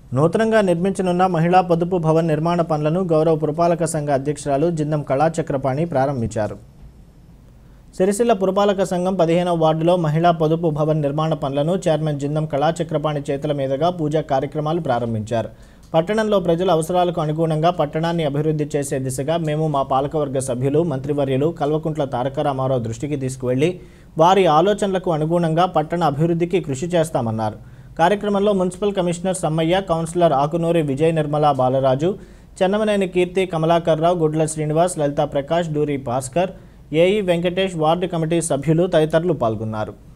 నూతనంగా నిర్మించనున్న మహిళా పొదుపు భవన్ నిర్మాణ పనులను గౌరవ పురపాలక సంఘ అధ్యక్షురాలు జిందం కళాచక్రపాణి ప్రారంభించారు సిరిసిల్ల పురపాలక సంఘం పదిహేనవ వార్డులో మహిళా పొదుపు భవన్ నిర్మాణ పనులను చైర్మన్ జిందం కళాచక్రపాణి చేతుల మీదుగా పూజా కార్యక్రమాలు ప్రారంభించారు పట్టణంలో ప్రజల అవసరాలకు అనుగుణంగా పట్టణాన్ని అభివృద్ధి చేసే దిశగా మేము మా పాలకవర్గ సభ్యులు మంత్రివర్యులు కల్వకుంట్ల తారక రామారావు దృష్టికి తీసుకువెళ్లి వారి ఆలోచనలకు అనుగుణంగా పట్టణ అభివృద్ధికి కృషి చేస్తామన్నారు కార్యక్రమంలో municipal commissioner Sammaiah councillor Akunuri Vijaya Nirmala Balaraju Chennamaneni Keerthi Kamalakar Rao Gudla Srinivas Lalitha Prakash Duri Bhaskar AE Venkatesh ward committee సభ్యులు తదితరులు పాల్గొన్నారు